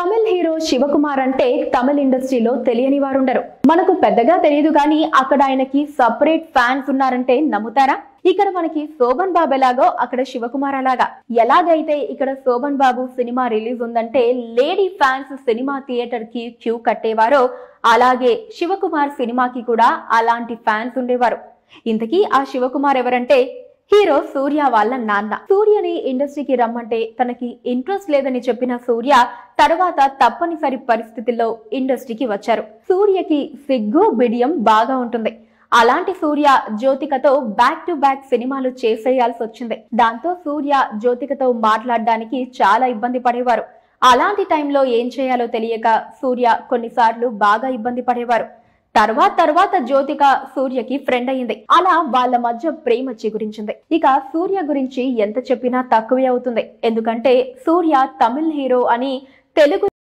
Tamil hero Shivakumar అంటే తమిళ్ ఇండస్ట్రీలో తెలియని వారుండరు మనకు పెద్దగా తెలియదు కానీ అక్కడ ఆయనకి సపరేట్ ఫ్యాన్స్ ఉన్నారంటే నమ్ముతారా ఇక్కడ మనకి శోభన్ బాబు ఎలాగో అక్కడ శివకుమార్ అలాగా ఎలాగైతే ఇక్కడ శోభన్ బాబు సినిమా రిలీజ్ ఉందంటే లేడీ ఫ్యాన్స్ సినిమా థియేటర్ కి క్యూ కట్టేవారో అలాగే శివకుమార్ సినిమాకి కూడా అలాంటి ఫ్యాన్స్ ఉండేవారు ఇంతకీ ఆ శివకుమార్ ఎవరంటే హీరో సూర్య వాళ్ళ నాన్న సూర్యని ఇండస్ట్రీకి రమ్మంటే తనకి ఇంట్రెస్ట్ లేదని చెప్పిన సూర్య తర్వాత తప్పనిసరి పరిస్థితుల్లో ఇండస్ట్రీకి వచ్చారు సూర్యకి సిగ్గు బిడియం బాగా ఉంటుంది అలాంటి సూర్య జ్యోతికతో బ్యాక్ టు బ్యాక్ సినిమాలు చేసేయాల్సి వచ్చింది దాంతో సూర్య జ్యోతికతో మాట్లాడడానికి చాలా ఇబ్బంది పడేవారు అలాంటి టైంలో ఏం చేయాలో తెలియక సూర్య కొన్నిసార్లు బాగా ఇబ్బంది పడేవారు తర్వాత తర్వాత జ్యోతిక సూర్యకి ఫ్రెండ్ అయింది అలా వాళ్ళ మధ్య ప్రేమ చిగురించింది ఇక సూర్య గురించి ఎంత చెప్పినా తక్కువే అవుతుంది ఎందుకంటే సూర్య తమిళ్ హీరో అని తెలుగు